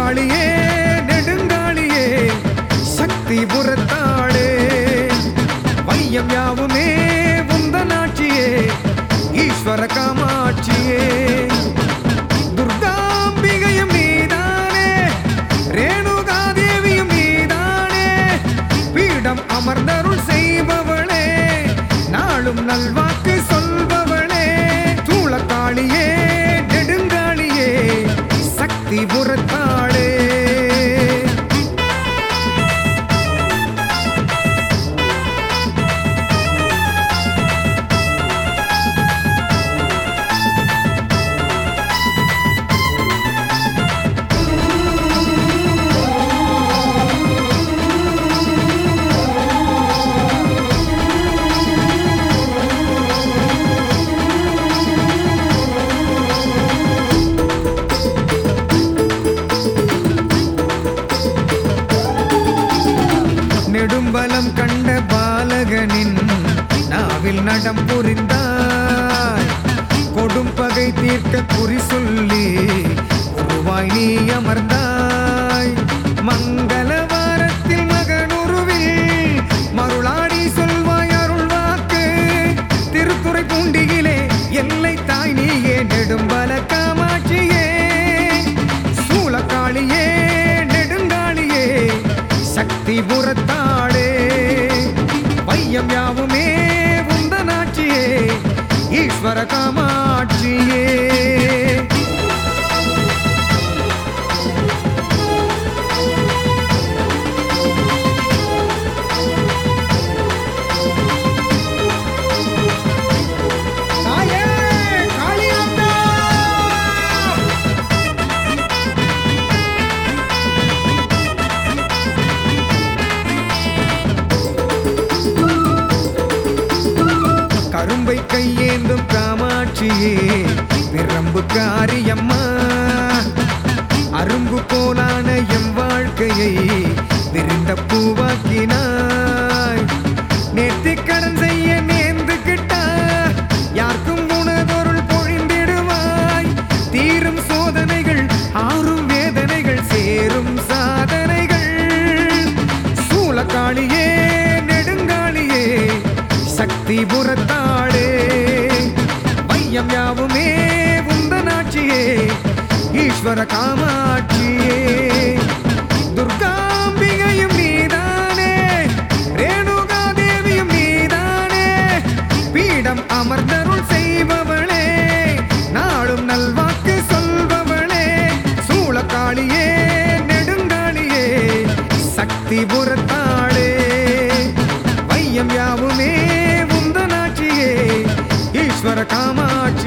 சூளக்காளியே நெடுங்காளியே சக்தி புறத்தாளே வையம் யாவுமே உந்தனாட்சியே ஈஸ்வர காமாட்சியே துர்காம்பிகையும் நீதானே ரேணுகாதேவியும் நீதானே பீடம் அமர்ந்தருள் செய்பவளே நாளும் நல்வாக்கு சொல்பவளே சூளக்காளியே நெடுங்காளியே சக்தி புறத்தாளே நெடும்பலம் கண்ட பாலகனின் நாவில் நடம் புரிந்தாய் கொடும் பகை தீர்க்க குறி சொல்லி உருவாய் நீ அமர்ந்தாய் மங்கள வாரத்தில் மகனுருவில் மருளாடி சொல்வாய் அருள் வாக்கு திருத்துறை பூண்டியிலே எல்லை தாய் நீயே நெடும்பல காமாட்சியே சூளக்காளியே நெடுங்காளியே சக்தி புறத்தாளே வையம் யாவுமே உந்தனாட்சியே ஈஸ்வர காமாட்சியே தாயே காளியாத்தா கரும்பை கையேந்தும் காமாட்சியே பிரம்பு காரியம்மா அரும்பு போலான எம் வாழ்க்கையை விரிந்த பூவாக்கினாய் நேர்த்தி கடன் செய்ய நேர்ந்துகிட்டா யாருக்கும் உணதொருள் பொழிந்திடுவாய் தீரும் சோதனைகள் ஆறும் வேதனைகள் சேரும் சாதனைகள் சூளக்காளியே நெடுங்காளியே சக்தி புறத்தாளே வையம் யாவுமே உந்தனாட்சியே ஈஸ்வர காமாட்சியே துர்காம்பிகையும் நீதானே ரேணுகாதேவியும் நீதானே பீடம் அமர்ந்தருள் செய்பவளே நாளும் நல்வாக்கு சொல்பவளே சூளக்காளியே நெடுங்காளியே சக்தி புறத்தாளே வையம் யாவுமே உந்தனாட்சியே ஈஸ்வர காமாட்சி